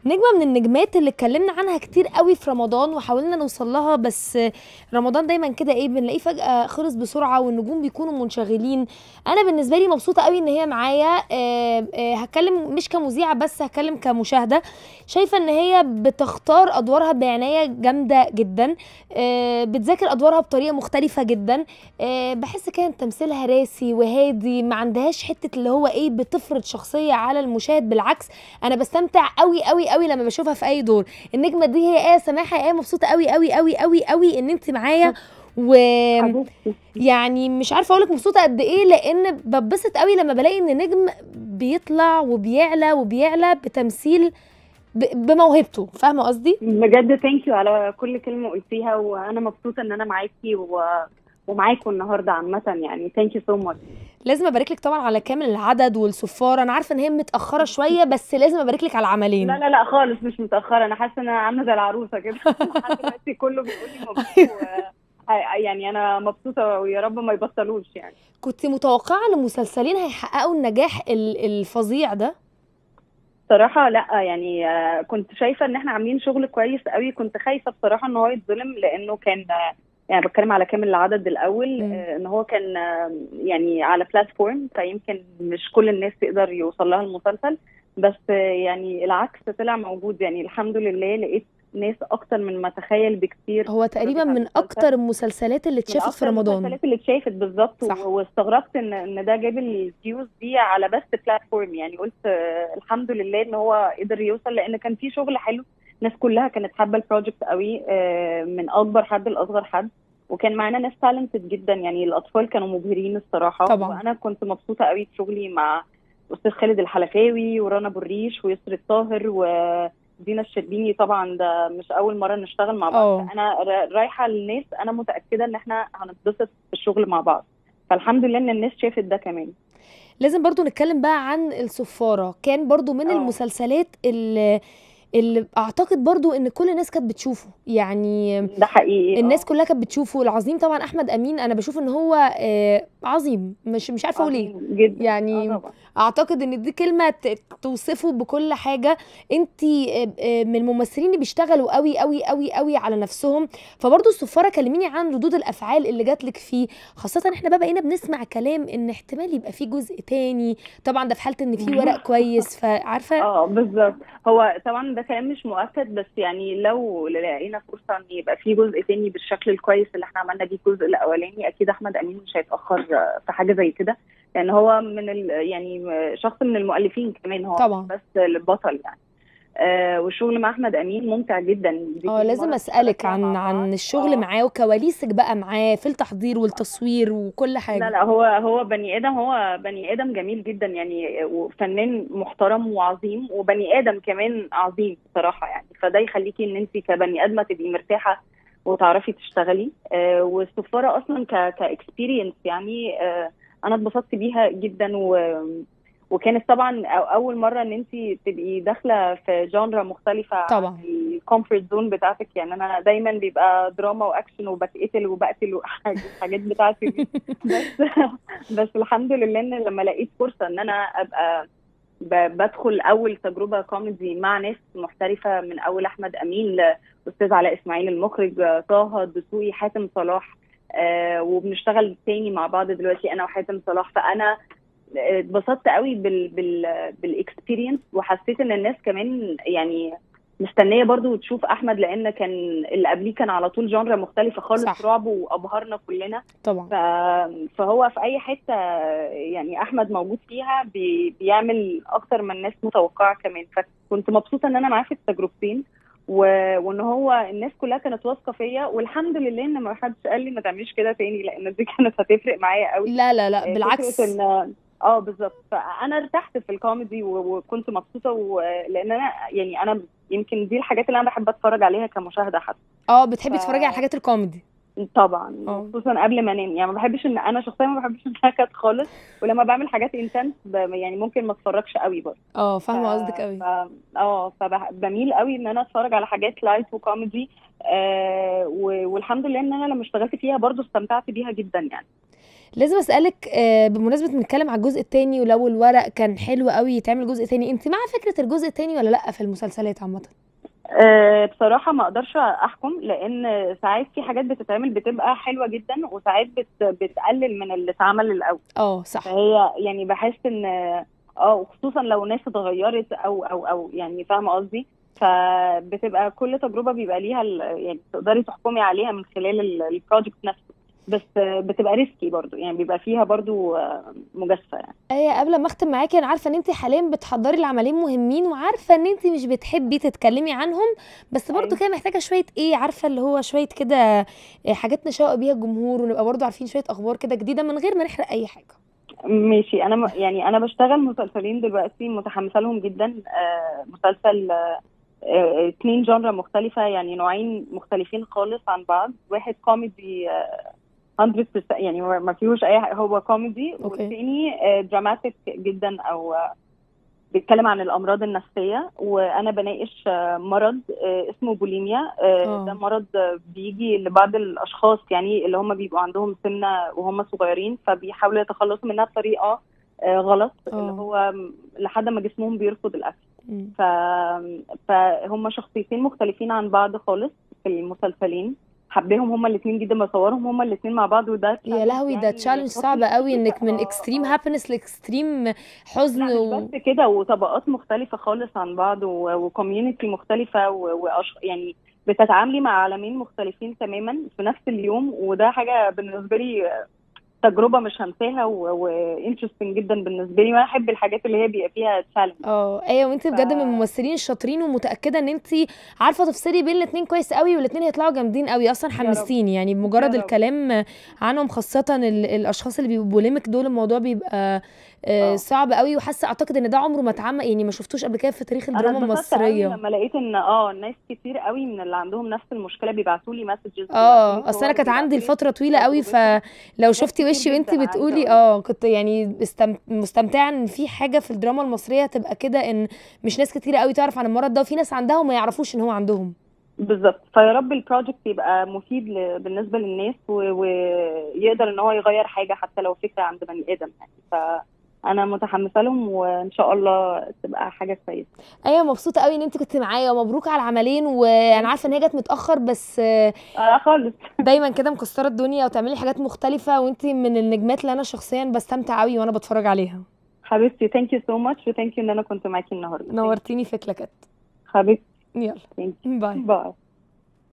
نجمة من النجمات اللي اتكلمنا عنها كتير قوي في رمضان وحاولنا نوصل لها بس رمضان دايما كده ايه بنلاقيه فجأة خلص بسرعة والنجوم بيكونوا منشغلين انا بالنسبة لي مبسوطة قوي ان هي معايا آه، آه، هتكلم مش كمذيعة بس هتكلم كمشاهدة شايفة ان هي بتختار ادوارها بعناية جامدة جدا آه، بتذاكر ادوارها بطريقة مختلفة جدا آه، بحس كان تمثيلها راسي وهادي ما عندهاش حتة اللي هو ايه بتفرض شخصية على المشاهد بالعكس انا بستمتع قوي قوي قوي لما بشوفها في اي دور النجمه دي هي ايه سماحه ايه مبسوطه قوي قوي قوي قوي قوي ان انت معايا و حبيبتي يعني مش عارفه اقولك مبسوطه قد ايه لان ببسط قوي لما بلاقي ان نجم بيطلع وبيعلى وبيعلى بتمثيل ب- بموهبته فاهمه قصدي بجد ثانك يو على كل كلمه قلتيها وانا مبسوطه ان انا معاكي و... ومعاكم النهارده عامه يعني ثانك يو سو ماتش لازم ابارك لك طبعا على كامل العدد والصفاره انا عارفه ان هي متاخره شويه بس لازم ابارك لك على العملين لا لا لا خالص مش متاخره انا حاسه ان انا عامله زي العروسه كده لحد دلوقتي كله بيقول لي مبسوط و... يعني انا مبسوطه ويا رب ما يبطلوش يعني كنت متوقعه ان مسلسلين هيحققوا النجاح ال- الفظيع ده صراحة لا يعني آه، كنت شايفة ان احنا عاملين شغل كويس قوي كنت خايفة بصراحة ان هو يتظلم لانه كان آه، يعني بتكلم على كامل العدد الاول مم. آه، ان هو كان آه، يعني على بلاتفورم فيمكن مش كل الناس تقدر يوصل لها المسلسل بس آه، يعني العكس طلع موجود يعني الحمد لله لقيت ناس اكتر من ما اتخيل بكتير هو تقريبا على من المسلسل. اكتر المسلسلات اللي من اتشافت في أكتر رمضان المسلسلات اللي اتشافت بالظبط صح. و- واستغربت ان ان ده جاب الفيوز دي على بس بلاتفورم يعني قلت آه، الحمد لله ان هو قدر يوصل لان كان في شغل حلو الناس كلها كانت حابه البروجكت قوي آه، من اكبر حد لاصغر حد وكان معانا ناس تالنتد جدا يعني الاطفال كانوا مبهرين الصراحه طبعا. وانا كنت مبسوطه قوي بشغلي مع استاذ خالد الحلفاوي ورنا بريش ويسر الطاهر ودينا الشربيني طبعا ده مش اول مره نشتغل مع بعض اه. انا را- رايحه للناس انا متاكده ان احنا هنتبسط في الشغل مع بعض فالحمد لله ان الناس شافت ده كمان لازم برضو نتكلم بقى عن الصفارة كان برضو من اه. المسلسلات اللي, اللي اعتقد برضو ان كل الناس كانت بتشوفه يعني ده حقيقي الناس اه. كلها كانت بتشوفه العظيم طبعا احمد امين انا بشوف ان هو آه، عظيم مش مش عارفه اقول ايه عظيم جدا يعني اه طبعا اعتقد ان دي كلمه ت- توصفه بكل حاجه انت من الممثلين اللي بيشتغلوا قوي قوي قوي قوي على نفسهم فبرضه الصفاره كلميني عن ردود الافعال اللي جات لك فيه خاصه احنا بقى بقينا بنسمع كلام ان احتمال يبقى فيه جزء تاني طبعا ده في حاله ان في ورق كويس فعارفه اه بالظبط هو طبعا ده كلام مش مؤكد بس يعني لو لقينا فرصه ان يبقى في جزء تاني بالشكل الكويس اللي احنا عملنا بيه الجزء الاولاني اكيد احمد امين مش هيتاخر في حاجه زي كده لان هو من ال يعني شخص من المؤلفين كمان هو طبعا. مش بس البطل يعني آه والشغل مع احمد امين ممتع جدا دي اه تاني لازم مرة اسالك نشتغل عن مع عن بعض. الشغل آه. معاه وكواليسك بقى معاه في التحضير والتصوير وكل حاجه لا لا هو هو بني ادم هو بني ادم جميل جدا يعني وفنان محترم وعظيم وبني ادم كمان عظيم بصراحه يعني فده يخليكي ان انت كبني ادمه تبقي مرتاحه وتعرفي تشتغلي آه والسفاره اصلا ك كاكسبيرينس يعني آه انا اتبسطت بيها جدا و وكانت طبعا أو- اول مره ان انت تبقي داخله في جانرا مختلفه طبعا. الكومفورت زون بتاعتك يعني انا دايما بيبقى دراما واكشن وبتقتل وبقتل والحاجات بتاعتي دي بس بس الحمد لله ان لما لقيت فرصه ان انا ابقى ب- بدخل اول تجربه كوميدي مع ناس محترفه من اول احمد امين لاستاذ علاء اسماعيل المخرج آه، طه الدسوقي حاتم صلاح آه وبنشتغل تاني مع بعض دلوقتي انا وحاتم صلاح فانا اتبسطت قوي بال بال بالاكسبيرينس وحسيت ان الناس كمان يعني مستنيه برضو تشوف احمد لان كان اللي قبليه كان على طول جانرا مختلفه خالص صح. رعب وابهرنا كلنا طبعا ف... فهو في اي حته يعني احمد موجود فيها بي... بيعمل اكتر من الناس متوقعه كمان فكنت مبسوطه ان انا معاه في التجربتين و... وان هو الناس كلها كانت واثقه فيا والحمد لله ان ما حدش قال لي ما تعمليش كده تاني لان دي كانت هتفرق معايا قوي لا لا لا فكرة بالعكس ان اه بالظبط فانا ارتحت في الكوميدي و- وكنت مبسوطه و... لان انا يعني انا يمكن دي الحاجات اللي انا بحب اتفرج عليها كمشاهده حتى اه بتحبي ف- تتفرجي على الحاجات الكوميدي طبعا اه. خصوصا قبل ما انام يعني ما بحبش ان انا شخصيا ما بحبش النكد خالص ولما بعمل حاجات انتنس يعني ممكن ما اتفرجش قوي برضه اه فاهمه ف- قصدك قوي ف- اه فبميل قوي ان انا اتفرج على حاجات لايت وكوميدي آه و- والحمد لله ان انا لما اشتغلت فيها برضه استمتعت بيها جدا يعني لازم اسالك آه، بمناسبه بنتكلم على الجزء التاني ولو الورق كان حلو قوي يتعمل جزء تاني انت مع فكره الجزء التاني ولا لا في المسلسلات عامه أه بصراحة ما اقدرش احكم لان ساعات في حاجات بتتعمل بتبقى حلوة جدا وساعات بت بتقلل من اللي اتعمل الاول اه صح فهي يعني بحس ان اه وخصوصا لو ناس اتغيرت او او او يعني فاهمة قصدي فبتبقى كل تجربة بيبقى ليها ال- يعني تقدري تحكمي عليها من خلال ال- البروجكت نفسه بس آه، بتبقى ريسكي برضو يعني بيبقى فيها برضو آه، مجازفة يعني ايه قبل ما اختم معاكي انا عارفه ان انت حاليا بتحضري لعملين مهمين وعارفه ان انت مش بتحبي تتكلمي عنهم بس برضو أيوة. كده محتاجه شويه ايه عارفه اللي هو شويه كده آه، حاجات نشوق بيها الجمهور ونبقى برضو عارفين شويه اخبار كده جديده من غير ما نحرق اي حاجه ماشي انا م- يعني انا بشتغل مسلسلين دلوقتي متحمسه لهم جدا آه، مسلسل آه، آه، اتنين جانرا مختلفه يعني نوعين مختلفين خالص عن بعض واحد كوميدي آه، 100% يعني ما ما فيهوش اي حاجه هو كوميدي أوكي. والتاني دراماتيك جدا او آه، بيتكلم عن الامراض النفسيه وانا بناقش آه، مرض آه، اسمه بوليميا آه، آه. ده مرض آه، بيجي لبعض الاشخاص يعني اللي هم بيبقوا عندهم سمنه وهم صغيرين فبيحاولوا يتخلصوا منها بطريقه آه، غلط آه. اللي هو م- لحد ما جسمهم بيرفض الاكل مم. ف... فهم شخصيتين مختلفين عن بعض خالص في المسلسلين حبيهم هما الاثنين جدا بصورهم هما الاثنين مع بعض وده يا لهوي ده يعني تشالنج خطير. صعب قوي انك من آه، اكستريم آه. هابينس لاكستريم حزن لا و... مش بس كده وطبقات مختلفة خالص عن بعض وكوميونتي مختلفة و- وأش... يعني بتتعاملي مع عالمين مختلفين تماما في نفس اليوم وده حاجة بالنسبة لي تجربة مش هنساها وانترستنج جدا بالنسبة لي وانا احب الحاجات اللي هي بيبقى فيها تشالنج اه ايوه وانت بجد من ف- الممثلين الشاطرين ومتاكده ان انت عارفه تفصلي بين الاثنين كويس قوي والاثنين هيطلعوا جامدين قوي اصلا يا رب. حمستيني يعني بمجرد يا رب. الكلام عنهم خاصه ال- الاشخاص اللي بيبقوا بوليمك دول الموضوع بيبقى آه، اه. صعب قوي وحاسه اعتقد ان ده عمره ما اتعمل يعني ما شفتوش قبل كده في تاريخ انا الدراما اتبسطت قوي المصريه لما لقيت ان اه ناس كتير قوي من اللي عندهم نفس المشكلة بيبعتوا لي مسجز اه اصل انا كانت عندي لفتره طويله قوي تجربتهم. فلو شفتي كتير وشي وانت جداً عايزة بتقولي أقول. اه كنت يعني استم... مستمتعه ان في حاجه في الدراما المصريه تبقى كده ان مش ناس كتير قوي تعرف عن المرض ده وفي ناس عندها وما يعرفوش ان هو عندهم بالظبط فيا رب البروجكت يبقى مفيد ل- بالنسبه للناس و- ويقدر ان هو يغير حاجه حتى لو فكره عند بني ادم يعني فانا متحمسه لهم وان شاء الله تبقى حاجه كويسه ايوه مبسوطه قوي ان انت كنت معايا ومبروك على العملين وانا عارفه ان هي جت متاخر بس آه، آه خالص دايما كده مكسره الدنيا وتعملي حاجات مختلفه وانت من النجمات اللي انا شخصيا بستمتع قوي وانا بتفرج عليها حبيبتي ثانك يو سو ماتش وثانك يو ان انا كنت معاكي النهارده نورتيني في كلاكات حبيبتي يلا ثانك باي يو باي